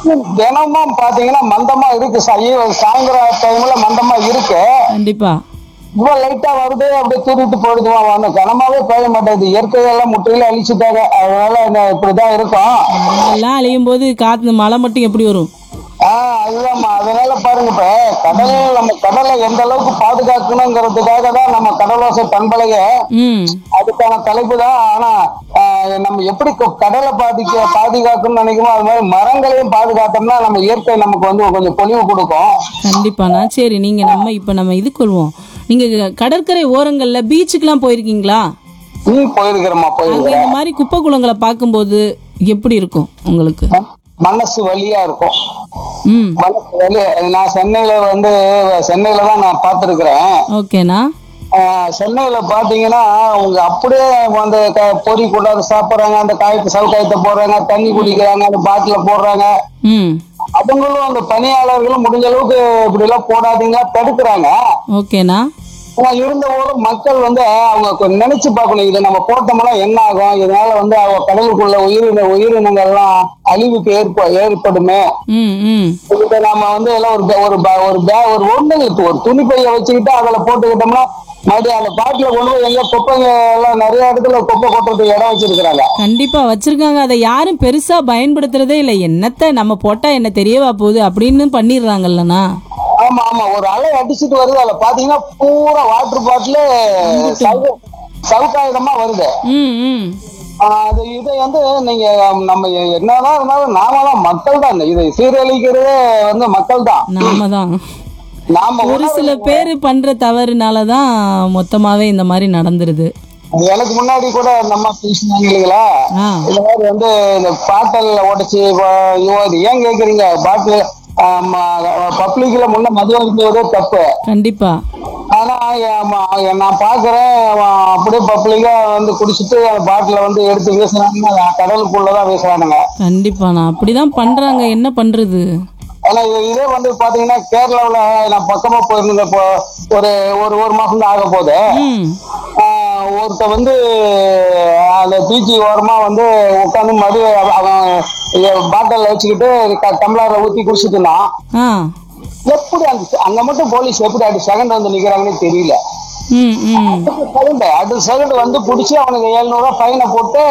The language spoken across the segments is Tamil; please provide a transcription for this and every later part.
தினமும் பாத்தீங்கன்னா மந்தமா இருக்கு சாய்- சாயந்தரம் டைம்ல மந்தமா இருக்கு கண்டிப்பா இவ்வளவு லைட்டா வருது அப்படியே தூரிட்டு போயிடுதுமா வந்து கனமாவே பெய்ய மாட்டேங்குது இயற்கையெல்லாம் முற்றிலும் அழிச்சுட்டாங்க அதனால இந்த இப்படிதான் இருக்கும் மரங்கள்லாம் அழியும் போது காத்து மழை மட்டும் எப்படி வரும் ஆஹ் அதுதான்மா அதனால பாருங்க இப்ப கடல் நம்ம கடலை எந்த அளவுக்கு பாதுகாக்கணுங்கிறதுக்காக தான் நம்ம கடலோசை பண்பலைய ம் அதுக்கான தலைப்பு தான் ஆனா ஆஹ் நம்ம எப்படி க- கடலை பாதிக்க பாதுகாக்கணும்னு நினைக்கிறோமோ அது மாதிரி மரங்களையும் பாதுகாத்தோம்னா நம்ம இயற்கை நமக்கு வந்து கொஞ்சம் பொலிவு கொடுக்கும் கண்டிப்பாண்ணா சரி நீங்க நம்ம இப்ப நம்ம இது கொள்வோம் நீங்க கடற்கரை ஓரங்கள்ல பீச்சுக்கெல்லாம் போயிருக்கீங்களா ம் போயிருக்கிறோமா அங்க போயிருக்கிறேன் இந்த மாதிரி குப்பை குளங்களை பார்க்கும்போது எப்படி இருக்கும் உங்களுக்கு மனசு வலியா இருக்கும் ம் மனசு வலி நான் சென்னையில வந்து சென்னையில தான் நான் பார்த்துருக்குறேன் ஓகேண்ணா சென்னையில பாத்தீங்கன்னா அவங்க அப்படியே வந்து க- பொறி கொண்டாந்து சாப்பிடுறாங்க அந்த காயத்தை சவுக்காயத்தை போடுறாங்க தண்ணி குடிக்கிறாங்க அந்த பாட்டில போடுறாங்க ம் அவங்களும் அந்த பணியாளர்களும் முடிஞ்ச அளவுக்கு இப்படி எல்லாம் போடாதீங்க தடுக்கிறாங்க ஓகேண்ணா ஆனா இருந்தபோதும் மக்கள் வந்து அவங்க கொஞ்சம் நினைச்சு பார்க்கணும் இதை நம்ம போட்டோம்னா என்ன ஆகும் இதனால வந்து அவங்க கடலுக்குள்ள உயிரின உயிரினங்கள்லாம் அழிவுக்கு ஏற்ப ஏற்படுமே ம் ம் இப்ப நாம வந்து எல்லாம் ஒரு பே- ஒரு பே- ஒரு பே- ஒரு ஒண்ணு இருக்கு ஒரு துணி பைய வச்சுக்கிட்டு அதுல போட்டுக்கிட்டோம்னா மறுபடியும் அந்த பாட்டில கொண்டு போய் எங்க குப்பைங்க எல்லாம் நிறைய இடத்துல குப்பை கொட்டுறதுக்கு இடம் வச்சிருக்கிறாங்க கண்டிப்பா வச்சிருக்காங்க அதை யாரும் பெருசா பயன்படுத்துறதே இல்லை என்னத்த நம்ம போட்டா என்ன தெரியவா போகுது அப்படின்னு பண்ணிடுறாங்கல்லண்ணா ஆமா ஆமா ஒரு அலை அடிச்சிட்டு வருது அதுல பாத்தீங்கன்னா பூரா வாட்டர் பாட்டில் சவுக்காயுதமா வருது ம் ம் ஆஹ் அது இதை வந்து நீங்க நம்ம என்னதான் இருந்தாலும் நாம தான் மக்கள் தான் இதை சீரழிக்கிறதே வந்து மக்கள் தான் நாம தான் நாம ஒரு சில பேர் பண்ற தவறுனால தான் மொத்தமாவே இந்த மாதிரி நடந்துருது எனக்கு முன்னாடி கூட அந்த அம்மா பேசினாங்க இல்லைங்களா ஆ இந்த மாதிரி வந்து இந்த பாட்டல்ல உடைச்சு இப்போ ஐயோ, அது ஏன் கேக்குறீங்க பாட்டில் பப்ளிக்ல முன்ன மது அருந்துவதே தப்பு கண்டிப்பா ஆனா ஆமா, நான் பாக்குறேன் அவன் அப்படியே பப்ளிக்கா வந்து குடிச்சிட்டு பாட்டில வந்து எடுத்து வீசுறாங்க கடலுக்குள்ளதான் வீசுறானுங்க கண்டிப்பாண்ணா அப்படிதான் பண்றாங்க என்ன பண்றது ஆனா இது இதே வந்து பாத்தீங்கன்னா கேரளாவுல நான் பக்கமா போயிருந்தேன் இப்போ ஒரு ஒரு ஒரு மாசம் தான் ஆக போகுது ம் ஆஹ் ஒருத்த வந்து அந்த பீச்சி ஓரமா வந்து உட்காந்து மறு அவன் பாட்டில் வச்சுக்கிட்டு க- டம்ளர்ல ஊத்தி குடிச்சிட்டு இருந்தான் ஆ எப்படி அந்த அங்க மட்டும் போலீஸ் எப்படி அடுத்த செகண்ட் வந்து நிக்கிறாங்கன்னு தெரியல ம் ம் செகண்ட் அடுத்த செகண்ட் வந்து பிடிச்சி அவனுக்கு எழுநூறு ரூபாய் ஃபைனை போட்டு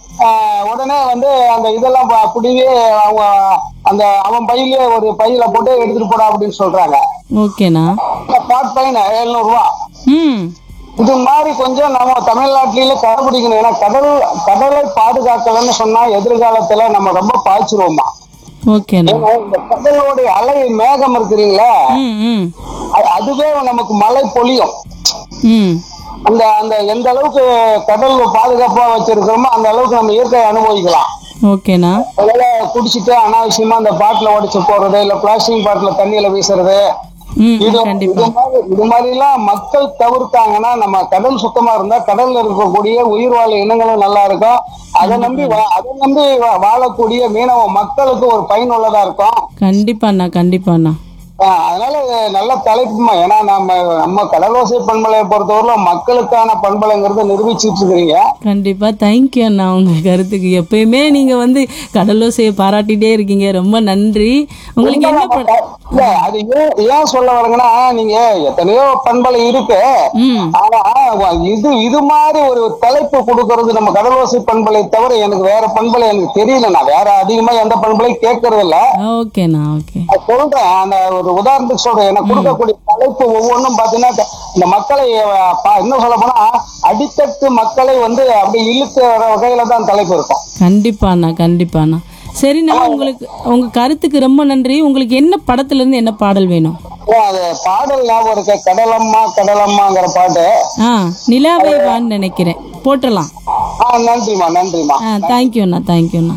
ஆஹ் உடனே வந்து அந்த இதெல்லாம் ப- பிடிவி அவங்க அந்த அவன் பையிலே ஒரு பையில போட்டு எடுத்துட்டு போடா அப்படின்னு சொல்றாங்க ஓகேண்ணா பாட் ஃபைன் எழுநூறு ரூபா ம் இது மாதிரி கொஞ்சம் நம்ம தமிழ்நாட்டிலேயே கடைபிடிக்கணும் ஏன்னா கடல் கடலை பாதுகாக்கலன்னு சொன்னா எதிர்காலத்துல நம்ம ரொம்ப பாய்ச்சிருவோமா ஓகேண்ணா ஏன்னா இந்த கடலோடைய அலை மேகம் இருக்குறீங்களா ம் ம் அ- அதுவே நமக்கு மழை பொழியும் ம் அந்த அந்த எந்த அளவுக்கு கடல் பாதுகாப்பா வச்சிருக்கிறோமோ அந்த அளவுக்கு நம்ம இயற்கையை அனுபவிக்கலாம் ஓகேண்ணா அதனால குடிச்சிட்டு அனாவசியமா அந்த பாட்டில உடைச்சு போடுறது இல்ல பிளாஸ்டிக் பாட்டில தண்ணியில வீசுறது ம் இது ம், கண்டிப்பா இது மாதிரி இது மாதிரி எல்லாம் மக்கள் தவிர்த்தாங்கன்னா நம்ம கடல் சுத்தமா இருந்தா கடல்ல இருக்கக்கூடிய உயிர் வாழ இனங்களும் நல்லா இருக்கும் அதை நம்பி வா- அதை நம்பி வா- வாழக்கூடிய மீனவ மக்களுக்கு ஒரு பயனுள்ளதா இருக்கும் கண்டிப்பாண்ணா கண்டிப்பாண்ணா ஆஹ் அதனால இது நல்ல தலைப்புமா ஏன்னா நம்ம நம்ம கடலோசை பண்பலையை பொறுத்தவரையில மக்களுக்கான பண்பலைங்கிறத நிரூபிச்சிட்டு இருக்கிறீங்க கண்டிப்பா தேங்க்யூ அண்ணா உங்க கருத்துக்கு எப்பயுமே நீங்க வந்து கடலோசையை பாராட்டிட்டே இருக்கீங்க ரொம்ப நன்றி உங்களுக்கு என்ன பட இல்ல அது ஏன் ஏன் சொல்ல வரேங்கன்னா நீங்க எத்தனையோ பண்பலை இருக்கு ம் ஆனா இது இது மாதிரி ஒரு தலைப்பு கொடுக்கறது நம்ம கடலோசை பண்பலை தவிர எனக்கு வேற பண்பலை எனக்கு தெரியல நான் வேற அதிகமா எந்த பண்பலையும் கேட்கறது இல்ல ஓகேண்ணா ஓகே நான் சொல்றேன் அந்த ஒரு உதாரணத்துக்கு சொல்றேன் எனக்கு கொடுக்கக்கூடிய தலைப்பு ஒவ்வொன்றும் பாத்தீங்கன்னா இந்த மக்களை அஹ், பா- இன்னும் சொல்ல போனா அடித்தட்டு மக்களை வந்து அப்படி இழுத்து வர வகையில தான் தலைப்பு இருக்கும் கண்டிப்பாண்ணா கண்டிப்பாண்ணா சரிண்ணா உங்களுக்கு உங்க கருத்துக்கு ரொம்ப நன்றி உங்களுக்கு என்ன படத்துல இருந்து என்ன பாடல் வேணும் ஓ, அது பாடல் ஞாபகம் இருக்க கடலம்மா கடலம்மாங்கிற பாட்டு ஆ நிலாவே வான்னு நினைக்கிறேன் போட்டுடலாம் ஆ நன்றிம்மா நன்றிம்மா ஆ தேங்க்யூண்ணா தேங்க்யூண்ணா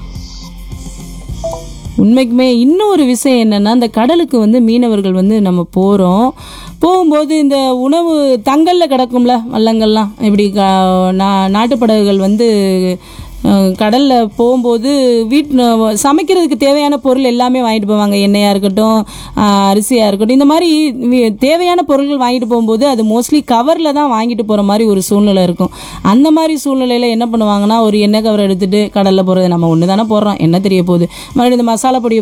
உண்மைக்குமே இன்னொரு விஷயம் என்னன்னா இந்த கடலுக்கு வந்து மீனவர்கள் வந்து நம்ம போகிறோம் போகும்போது இந்த உணவு தங்கல்ல கிடக்கும்ல வள்ளங்கள்லாம் இப்படி க- நா- நாட்டுப்படகுகள் வந்து அஹ், கடல்ல போகும்போது வீட் சமைக்கிறதுக்கு தேவையான பொருள் எல்லாமே வாங்கிட்டு போவாங்க எண்ணெயாக இருக்கட்டும் அஹ், அரிசியாக இருக்கட்டும் இந்த மாதிரி வி- தேவையான பொருட்கள் வாங்கிட்டு போகும்போது அது மோஸ்ட்லி கவரில் தான் வாங்கிட்டு போகிற மாதிரி ஒரு சூழ்நிலை இருக்கும் அந்த மாதிரி சூழ்நிலையில் என்ன பண்ணுவாங்கன்னா ஒரு எண்ணெய் கவர் எடுத்துட்டு கடலில் போகிறது நம்ம ஒன்று தானே போடுறோம் என்ன தெரிய போகுது மறுபடியும் இந்த மசாலா பொடியை